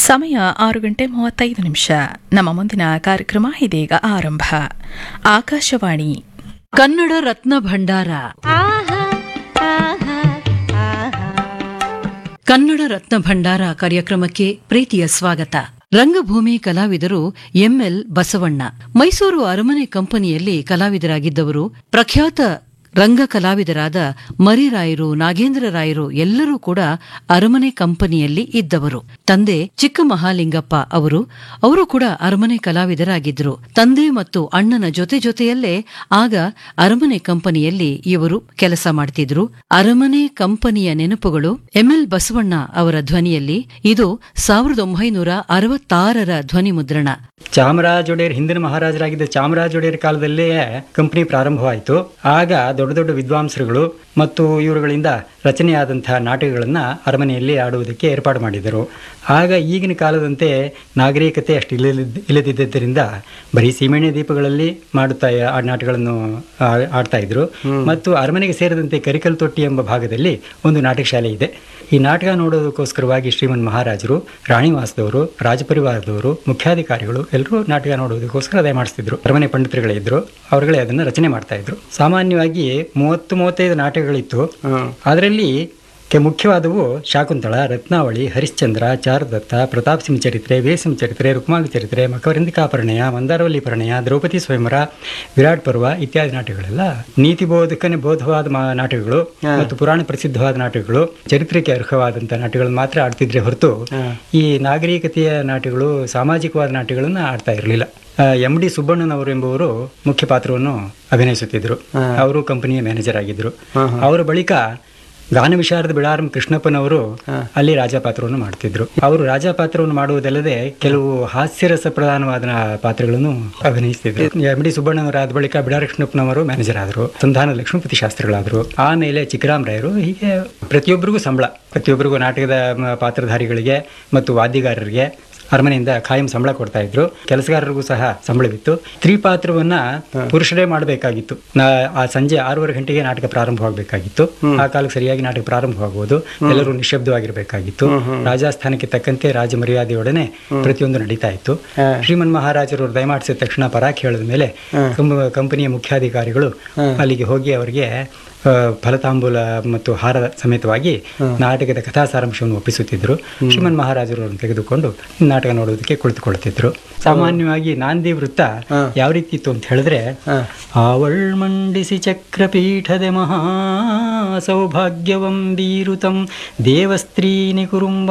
ಸಮಯ ಆರು ಗಂಟೆ ಮೂವತ್ತೈದು ನಿಮಿಷ ನಮ್ಮ ಮುಂದಿನ ಕಾರ್ಯಕ್ರಮ ಇದೀಗ ಆರಂಭ ಆಕಾಶವಾಣಿ ಕನ್ನಡ ರತ್ನ ಭಂಡಾರ ಕನ್ನಡ ರತ್ನ ಭಂಡಾರ ಕಾರ್ಯಕ್ರಮಕ್ಕೆ ಪ್ರೀತಿಯ ಸ್ವಾಗತ ರಂಗಭೂಮಿ ಕಲಾವಿದರು ಎಂಎಲ್ ಬಸವಣ್ಣ ಮೈಸೂರು ಅರಮನೆ ಕಂಪನಿಯಲ್ಲಿ ಕಲಾವಿದರಾಗಿದ್ದವರು ಪ್ರಖ್ಯಾತ ರಂಗ ಕಲಾವಿದರಾದ ಮರಿರಾಯರು ನಾಗೇಂದ್ರ ರಾಯರು ಎಲ್ಲರೂ ಕೂಡ ಅರಮನೆ ಕಂಪನಿಯಲ್ಲಿ ಇದ್ದವರು ತಂದೆ ಚಿಕ್ಕ ಮಹಾಲಿಂಗಪ್ಪ ಅವರು ಅವರು ಕೂಡ ಅರಮನೆ ಕಲಾವಿದರಾಗಿದ್ದರು ತಂದೆ ಮತ್ತು ಅಣ್ಣನ ಜೊತೆ ಜೊತೆಯಲ್ಲೇ ಆಗ ಅರಮನೆ ಕಂಪನಿಯಲ್ಲಿ ಇವರು ಕೆಲಸ ಮಾಡ್ತಿದ್ರು ಅರಮನೆ ಕಂಪನಿಯ ನೆನಪುಗಳು ಎಂಎಲ್ ಬಸವಣ್ಣ ಅವರ ಧ್ವನಿಯಲ್ಲಿ ಇದು ಸಾವಿರದ ಒಂಬೈನೂರ ಅರವತ್ತಾರರ ಧ್ವನಿ ಮುದ್ರಣ ಚಾಮರಾಜ ಒಡೆಯರ್ ಹಿಂದಿನ ಮಹಾರಾಜರಾಗಿದ್ದ ಚಾಮರಾಜ ಒಡೆಯರ್ ಕಾಲದಲ್ಲೇ ಕಂಪನಿ ಪ್ರಾರಂಭವಾಯಿತು ಆಗ ದೊಡ್ಡ ದೊಡ್ಡ ವಿದ್ವಾಂಸರುಗಳು ಮತ್ತು ಇವರುಗಳಿಂದ ರಚನೆಯಾದಂತಹ ನಾಟಕಗಳನ್ನು ಅರಮನೆಯಲ್ಲಿ ಆಡುವುದಕ್ಕೆ ಏರ್ಪಾಡು ಮಾಡಿದರು ಆಗ ಈಗಿನ ಕಾಲದಂತೆ ನಾಗರಿಕತೆ ಅಷ್ಟು ಇಲ್ಲದಿದ್ದ ಇಲ್ಲದಿದ್ದರಿಂದ ಬರೀ ಸೀಮೆಣ್ಣೆ ದೀಪಗಳಲ್ಲಿ ಮಾಡುತ್ತಾ ಆ ನಾಟಕಗಳನ್ನು ಆ- ಆಡ್ತಾ ಇದ್ರು ಮತ್ತು ಅರಮನೆಗೆ ಸೇರಿದಂತೆ ಕರಿಕಲ್ ತೊಟ್ಟಿ ಎಂಬ ಭಾಗದಲ್ಲಿ ಒಂದು ನಾಟಕ ಶಾಲೆ ಇದೆ ಈ ನಾಟಕ ನೋಡೋದಕ್ಕೋಸ್ಕರವಾಗಿ ಶ್ರೀಮನ್ ಮಹಾರಾಜರು ರಾಣಿವಾಸದವರು ರಾಜಪರಿವಾರದವರು ಮುಖ್ಯಾಧಿಕಾರಿಗಳು ಎಲ್ಲರೂ ನಾಟಕ ನೋಡೋದಕ್ಕೋಸ್ಕರ ಅದೇ ಮಾಡಿಸ್ತಿದ್ರು ಅರಮನೆ ಪಂಡಿತರುಗಳೇ ಇದ್ರು ಅವರುಗಳೇ ಅದನ್ನು ರಚನೆ ಮಾಡ್ತಾ ಇದ್ರು ಸಾಮಾನ್ಯವಾಗಿ ಮೂವತ್ತು ಮೂವತ್ತೈದು ನಾಟಕಗಳಿತ್ತು ಅದರಲ್ಲಿ ಕೆ ಮುಖ್ಯವಾದವು ಶಾಕುಂತಳ ರತ್ನಾವಳಿ ಹರಿಶ್ಚಂದ್ರ ಚಾರುದತ್ತ ಪ್ರತಾಪ್ ಸಿಂಹ ಚರಿತ್ರೆ ವೇಸಿಂಹ ಚರಿತ್ರೆ ರುಕ್ಮಾಂಗ ಚರಿತ್ರೆ ಮಕರಂದಿಕಾ ಪರಿಣಯ ಮಂದಾರವಲ್ಲಿ ಪರಿಣಯ ದ್ರೌಪದಿ ಸ್ವಯಂವರ ವಿರಾಟ್ ಪರ್ವ ಇತ್ಯಾದಿ ನಾಟಕಗಳೆಲ್ಲ ನೀತಿ ಬೋಧಕನೆ ಬೋಧವಾದ ಮಾ- ನಾಟಕಗಳು ಮತ್ತು ಪುರಾಣ ಪ್ರಸಿದ್ಧವಾದ ನಾಟಕಗಳು ಚರಿತ್ರೆಗೆ ಅರ್ಹವಾದಂಥ ನಾಟಕಗಳನ್ನು ಮಾತ್ರ ಆಡ್ತಿದ್ರೆ ಹೊರತು ಈ ನಾಗರಿಕತೆಯ ನಾಟಕಗಳು ಸಾಮಾಜಿಕವಾದ ನಾಟಕಗಳನ್ನು ಆಡ್ತಾ ಇರಲಿಲ್ಲ ಎಂ ಡಿ ಸುಬ್ಬಣ್ಣನವರು ಎಂಬುವರು ಮುಖ್ಯ ಪಾತ್ರವನ್ನು ಅಭಿನಯಿಸುತ್ತಿದ್ದರು ಅವರು ಕಂಪನಿಯ ಮ್ಯಾನೇಜರ್ ಆಗಿದ್ದರು ಅವರ ಬಳಿಕ ಗಾನ ವಿಶಾರದ ಬಿಳಾರಂ ಕೃಷ್ಣಪ್ಪನವರು ಅಲ್ಲಿ ರಾಜ ಪಾತ್ರವನ್ನು ಮಾಡ್ತಿದ್ರು ಅವರು ರಾಜ ಪಾತ್ರವನ್ನು ಮಾಡುವುದಲ್ಲದೆ ಕೆಲವು ಹಾಸ್ಯರಸ ಪ್ರಧಾನವಾದ ಪಾತ್ರಗಳನ್ನು ಅಭಿನಯಿಸ್ತಿದ್ರು ಎಂ ಡಿ ಸುಬ್ಬಣ್ಣನವರಾದ ಬಳಿಕ ಬಿಡಾರ ಕೃಷ್ಣಪ್ಪನವರು ಮ್ಯಾನೇಜರ್ ಆದರು ಸಂಧಾನ ಲಕ್ಷ್ಮೀಪತಿ ಶಾಸ್ತ್ರಿಗಳಾದರು ಆಮೇಲೆ ಚಿಕ್ಕರಾಮ್ ರಾಯರು ಹೀಗೆ ಪ್ರತಿಯೊಬ್ಬರಿಗೂ ಸಂಬಳ ಪ್ರತಿಯೊಬ್ಬರಿಗೂ ನಾಟಕದ ಮ, ಪಾತ್ರಧಾರಿಗಳಿಗೆ ಮತ್ತು ವಾದ್ಯಗಾರರಿಗೆ ಅರಮನೆಯಿಂದ ಖಾಯಂ ಸಂಬಳ ಕೊಡ್ತಾ ಇದ್ರು ಕೆಲಸಗಾರರಿಗೂ ಸಹ ಸಂಬಳವಿತ್ತು ಸ್ತ್ರೀ ಪಾತ್ರವನ್ನ ಪುರುಷರೇ ಮಾಡಬೇಕಾಗಿತ್ತು ಆ ಸಂಜೆ ಆರೂವರೆ ಗಂಟೆಗೆ ನಾಟಕ ಪ್ರಾರಂಭವಾಗಬೇಕಾಗಿತ್ತು ಆ ಕಾಲಕ್ಕೆ ಸರಿಯಾಗಿ ನಾಟಕ ಪ್ರಾರಂಭವಾಗುವುದು ಎಲ್ಲರೂ ನಿಶಬ್ದವಾಗಿರಬೇಕಾಗಿತ್ತು ರಾಜಸ್ಥಾನಕ್ಕೆ ತಕ್ಕಂತೆ ರಾಜ ಮರ್ಯಾದೆಯೊಡನೆ ಪ್ರತಿಯೊಂದು ನಡೀತಾ ಇತ್ತು ಶ್ರೀಮನ್ ಮಹಾರಾಜರು ದಯಮಾಡಿಸಿದ ತಕ್ಷಣ ಪರಾಕ್ ಹೇಳಿದ ಮೇಲೆ ಕಂಪ- ಕಂಪನಿಯ ಮುಖ್ಯಾಧಿಕಾರಿಗಳು ಅಲ್ಲಿಗೆ ಹೋಗಿ ಅವರಿಗೆ ಆ, ಫಲತಾಂಬೂಲ ಮತ್ತು ಹಾರ ಸಮೇತವಾಗಿ ನಾಟಕದ ಕಥಾ ಸಾರಾಂಶವನ್ನು ಒಪ್ಪಿಸುತ್ತಿದ್ದರು ಶ್ರೀಮನ್ ಮಹಾರಾಜರು ಅವರನ್ನು ತೆಗೆದುಕೊಂಡು ನಾಟಕ ನೋಡುವುದಕ್ಕೆ ಕುಳಿತುಕೊಳ್ಳುತ್ತಿದ್ರು ಸಾಮಾನ್ಯವಾಗಿ ನಾಂದಿ ವೃತ್ತ ಯಾವ ರೀತಿ ಇತ್ತು ಅಂತ ಹೇಳಿದ್ರೆ ಆವಳ್ ಮಂಡಿಸಿ ಚಕ್ರಪೀಠದೆ ಮಹಾ ಸೌಭಾಗ್ಯವಂ ಬೀರುತಂ ದೇವಸ್ತ್ರೀ ನಿಕುರುಂಬ